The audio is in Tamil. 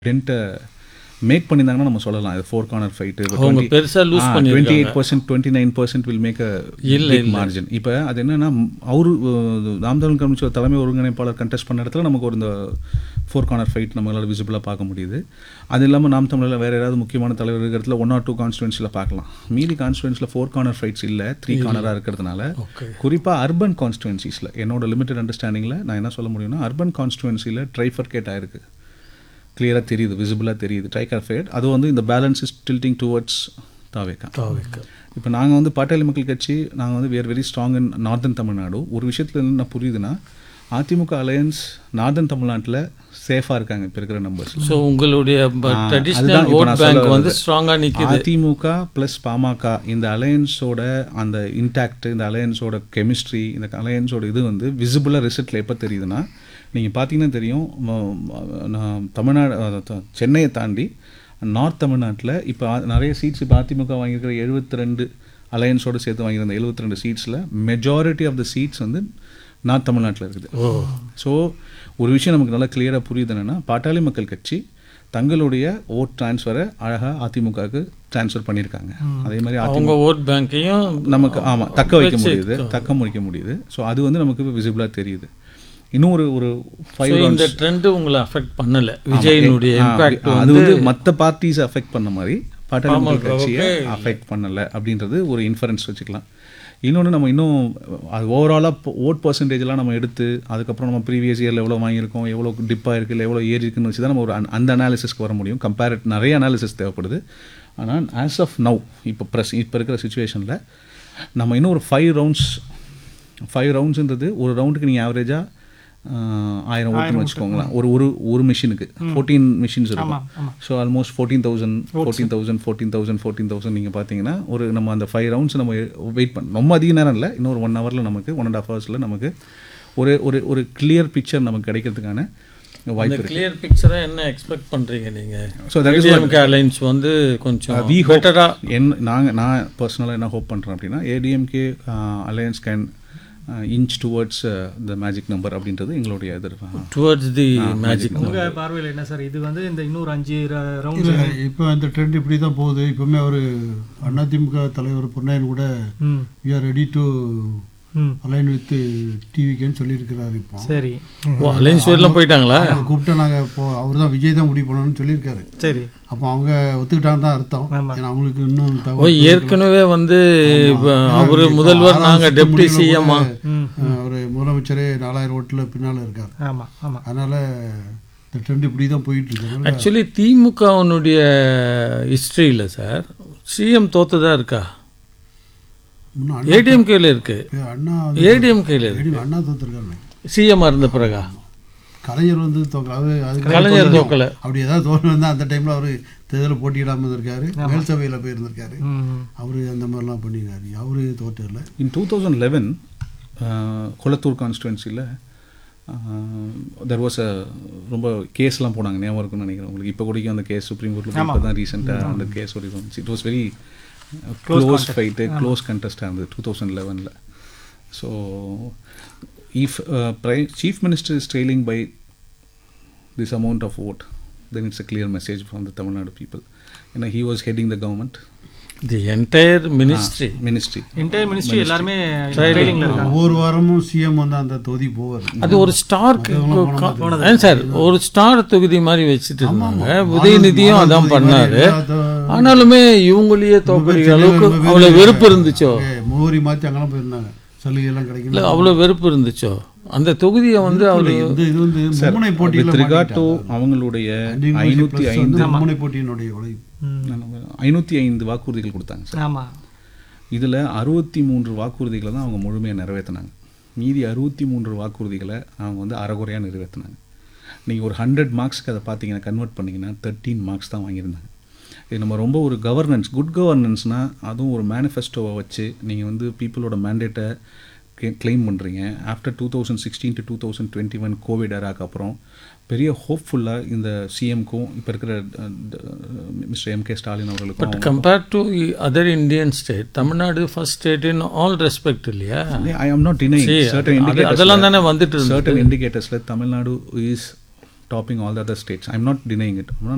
டென்ட்டை மேக் பண்ணியிருந்தாங்கன்னா நம்ம சொல்லலாம் இது ஃபோர் கார்னர் ஃபைட்டு அவங்க பெருசா lose டுவெண்ட்டி பண்ணியிருக்காங்க. Eight percent twenty nine percent will make a இல்ல, மார்ஜின் இப்போ அது என்னன்னா அவரு ராம்தரன் கமிச்சோ தலைமை ஒருங்கிணைப்பாளர் கண்டெஸ்ட் பண்ண இடத்துல நமக்கு ஒரு இந்த ஃபோர் கார்னர் ஃபைட் நம்மளால் விசிபிளாக பார்க்க முடியுது அது இல்லாமல் நாம் தமிழில் வேறு யாராவது முக்கியமான தலைவர் இருக்கிற இடத்துல ஒன் ஆர் டூ கான்ஸ்டுவன்சியில் பார்க்கலாம் மீதி கான்ஸ்டுவன்ஸில் ஃபோர் கார்னர் ஃபைட்ஸ் இல்லை த்ரீ கார்னராக இருக்கிறதுனால ஓகே குறிப்பாக அர்பன் கான்ஸ்டுவன்சிஸில் என்னோட லிமிட்டட் அண்டர்ஸ்டாண்டிங்கில் நான் என்ன சொல்ல முடியும்னா அர்பன் கான்ஸ்டுவன்சியில் ட்ரைஃபர்கேட் ஆயிருக்கு கிளியராக தெரியுது விசிபிளாக தெரியுது ட்ரைகார்ஃபேட் அது வந்து இந்த பேலன்ஸ் இஸ் டில்ட்டிங் டுவர்ட்ஸ் தாவேக்கா தாவிக்க இப்போ நாங்கள் வந்து பாட்டாளி மக்கள் கட்சி நாங்கள் வந்து we're very strong in northern Tamil Nadu ஒரு விஷயத்தில் என்ன புரியுதுன்னா அதிமுக அலையன்ஸ் நார்தன் தமிழ்நாட்டில் சேஃபாக இருக்காங்க இப்போ இருக்கிற நம்பர்ஸ் ஸோ உங்களுடைய அதுதான் ட்ரெடிஷ்னல் இப்ப ஓட் நான் சொல்ல பேங்க் வந்து வர்றது. ஸ்ட்ராங்கா நிக்குது அதிமுக ப்ளஸ் பாமக இந்த அலையன்ஸோட அந்த இன்டாக்ட் இந்த அலையன்ஸோட கெமிஸ்ட்ரி இந்த அலையன்ஸோட இது வந்து விசிபிளாக ரிசல்ட்டில் எப்போ தெரியுதுன்னா நீங்கள் பார்த்தீங்கன்னா தெரியும் ம- ம- நான் தமிழ்நாடு அஹ், த- சென்னையை தாண்டி நார்த் தமிழ்நாட்டில் இப்போ நிறைய சீட்ஸ் இப்போ அதிமுக வாங்கியிருக்கிற எழுபத்தி ரெண்டு அலையன்ஸோடு சேர்த்து வாங்கியிருந்த எழுபத்தி ரெண்டு சீட்ஸில் மெஜாரிட்டி ஆஃப் த சீட்ஸ் வந்து நார்த் தமிழ்நாட்டில் இருக்குது ஓ ஸோ ஒரு விஷயம் நமக்கு நல்லா கிளியராக புரியுது என்னன்னா பாட்டாளி மக்கள் கட்சி தங்களுடைய ஓட் ட்ரான்ஸ்ஃபரை அழகாக அதிமுகவுக்கு ட்ரான்ஸ்ஃபர் பண்ணியிருக்காங்க அதே மாதிரி அதிமுக அவங்க ஓட் பேங்க்கையும் நமக்கு ஆமாம் தக்க வைக்க முடியுது தக்க முடிக்க முடியுது ஸோ அது வந்து நமக்கு விசிபிளாக தெரியுது இன்னும் ஒரு ஒரு ஃபைவ் So, இந்த ட்ரெண்ட் உங்களை அஃபெக்ட் பண்ணல விஜயனுடைய இம்பாக்ட் அது வந்து மற்ற பார்ட்டிஸ் அஃபெக்ட் பண்ண மாதிரி பாட்டாளி மக்கள் கட்சியை அஃபெக்ட் பண்ணலை அப்படின்றது ஒரு இன்ஃபரன்ஸ் வச்சுக்கலாம் இன்னொன்று நம்ம இன்னும் அது ஓவராலாக ஓட் பர்சன்டேஜ்லாம் நம்ம எடுத்து அதுக்கப்புறம் நம்ம ப்ரீவியஸ் இயரில் எவ்வளோ வாங்கியிருக்கோம் எவ்வளோ டிப்பாக இருக்குது இல்லை எவ்வளோ ஏறி இருக்குன்னு வச்சு தான் நம்ம ஒரு அந்த- அந்த அனாலிசிஸ்க்கு வர முடியும் கம்பேரட் நிறைய அனாலிசிஸ் தேவைப்படுது ஆனால் ஆஸ் ஆஃப் நவ் இப்போ ப்ரெஸ் இப்போ இருக்கிற சுச்சுவேஷனில் நம்ம இன்னும் ஒரு ஃபைவ் ரவுண்ட்ஸ் ஃபைவ் ரவுண்ட்ஸ்ன்றது ஒரு ரவுண்டுக்கு நீங்கள் ஆவரேஜாக ஆயிரம் ஓட்டுன்னு வச்சுக்கோங்களேன் ஒரு ஒரு ஒரு மிஷினுக்கு ஃபோர்டீன் மிஷின்ஸ் இருக்கும் so almost fourteen thousand fourteen thousand fourteen thousand fourteen thousand நீங்கள் பார்த்தீங்கன்னா ஒரு நம்ம அந்த ஃபைவ் ரவுண்ட்ஸ் நம்ம வெயிட் பண்ண ரொம்ப அதிக நேரம் இல்லை இன்னொரு ஒன் ஹவரில் நமக்கு ஒன் அண்ட் ஹாஃப் ஹவர்ஸில் நமக்கு ஒரு ஒரு ஒரு கிளியர் பிக்சர் நமக்கு கிடைக்கிறதுக்கான வாய்ப்பு இந்த கிளியர் பிக்சரா என்ன எக்ஸ்பெக்ட் பண்றீங்க நீங்க so that is ADMK alliance வந்து கொஞ்சம் வி பெட்டரா என் நாங்கள் நான் பர்சனலாக என்ன ஹோப் பண்ணுறேன் அப்படின்னா ADMK alliance can inch towards the magic number அப்படின்றது எங்களுடைய எதிர்ப்பு டுவர்ட்ஸ் தி மேஜிக் உங்க பார்வையில் என்ன சார் இது வந்து இந்த இன்னொரு அஞ்சு ரவுண்ட் இல்லை இப்போ இந்த ட்ரெண்ட் இப்படி தான் போகுது இப்போவுமே அவர் அதிமுக தலைவர் பொன்னையன் கூட hmm we are ready to hmm align with டிவிக்கேன்னு சொல்லியிருக்கிறாரு இப்போ சரி ஓ அலைன்ஸ் வரலாம் போயிட்டாங்களா அவங்க கூப்பிட்டு நாங்கள் இப்போ அவர் தான் விஜய் தான் முடிவு பண்ணணும்னு சொல்லியிருக்காரு சரி அப்போ அவங்க ஒத்துக்கிட்டான்னு தான் அர்த்தம் ஆமா. ஏன்னா அவங்களுக்கு இன்னும் ஓ தகவல் ஏற்கனவே வந்து இப்ப அவரு முதல்வர் நாங்க டெப்டி சிஎம்மா ம் அஹ், ஒரு முதலமைச்சரே நாலாயிரம் ஓட்டில் பின்னால் இருக்கார் ஆமா ஆமா அதனால இந்த ட்ரெண்ட் இப்படி தான் போயிட்டு இருக்கு அதனால ஆக்சுவலி திமுகவுனுடைய ஹிஸ்ட்ரியில் சார் சிஎம் தோத்ததா இருக்கா இன்னும் அண்ணா ஏடிஎம்கேல இருக்கு அண்ணா ஏடிஎம்கேல இருக்கு ADM அண்ணா தோத்துருக்காங்க சிஎம் இருந்த பிறகா கலைஞர் வந்து தோக்கல அது அதுக்கு கலைஞர் தோக்கல அப்படி ஏதாவது தோணு வந்தால் அந்த டைமில் அவர் தேர்தலில் போட்டியிடாமல் இருந்திருக்காரு மேல் சபையில் போயிருந்திருக்காரு ம் அவர் அந்த மாதிரிலாம் பண்ணியிருக்காரு அவரு தோற்றல in two thousand eleven Kolathur கான்ஸ்டுவன்சியில் தெர் வாஸ் அ ரொம்ப கேஸ்லாம் போனாங்க ஞாபகம் இருக்கும்னு நினைக்கிறேன் உங்களுக்கு இப்போ கூடயும் அந்த கேஸ் சுப்ரீம் கோர்ட்டில் இப்போ தான் ரீசெண்டாக அந்த கேஸ் ஒரு it was very close fight close கண்டெஸ்டாக இருந்தது டூ தௌசண்ட் லெவனில் ஸோ இஃப் ப்ரை chief minister is trailing by this amount of vote, then it's a clear message from the Tamil Nadu people. You know, he was heading the government the entire ministry ministry. Inter ministry எல்லாருமே ட்ரைனிங்ல இருக்காங்க ஒவ்வொரு வாரமும் சிஎம் வந்து அந்த தொகுதி போவார் அது ஒரு ஸ்டார் சார் ஒரு ஸ்டார் தொகுதி மாதிரி வச்சுட்டு இருந்தாங்க உதயநிதியும் அதான் பண்ணாரு ஆனாலுமே இவங்களையே தோக்கடிக்கிற அளவுக்கு அவ்வளோ வெறுப்பு இருந்துச்சோ முகவரி மாற்றி அங்கெல்லாம் போயிருந்தாங்க சலுகை எல்லாம் இல்லை கிடைக்கல அவ்வளோ வெறுப்பு இருந்துச்சோ அந்த தொகுதியை வந்து அவர் இந்த இது வந்து மும்முனை With போட்டியில் regard to அவங்களுடைய ஐநூற்றி ஐந்து மும்முனை போட்டியினுடைய உழைப்பு ஐநூற்றி ஐந்து வாக்குறுதிகள் கொடுத்தாங்க சார் ஆமா இதில் அறுபத்தி மூன்று வாக்குறுதிகளை தான் அவங்க முழுமையாக நிறைவேற்றினாங்க மீதி அறுபத்தி மூன்று வாக்குறுதிகளை அவங்க வந்து அறகுறையாக நிறைவேற்றினாங்க நீங்கள் ஒரு ஹண்ட்ரட் மார்க்ஸ்க்கு அதை பார்த்தீங்கன்னா கன்வெர்ட் பண்ணிங்கன்னா தேர்ட்டீன் மார்க்ஸ் தான் வாங்கியிருந்தாங்க இது நம்ம ரொம்ப ஒரு கவர்னன்ஸ் குட் கவர்னன்ஸ்னால் அதுவும் ஒரு மேனிஃபெஸ்டோவை வச்சு நீங்கள் வந்து பீப்புளோட மேண்டேட்டை கிளைம் பண்ணுறீங்க after two thousand sixteen to two thousand twenty one covid எராக்கு அப்புறம் பெரிய ஹோப்ஃபுல்லாக இந்த சிஎம்க்கும் இப்போ இருக்கிற மிஸ்டர் எம் கே ஸ்டாலின் அவர்களுக்கும் but compared to other Indian state Tamil Nadu first state in all respect இல்லையா I am not denying See, certain அது- indicators அதெல்லாம் தானே வந்துட்டு இருந்தது certain indicators like Tamil Nadu is topping all the other states. I'm not denying it. I'm not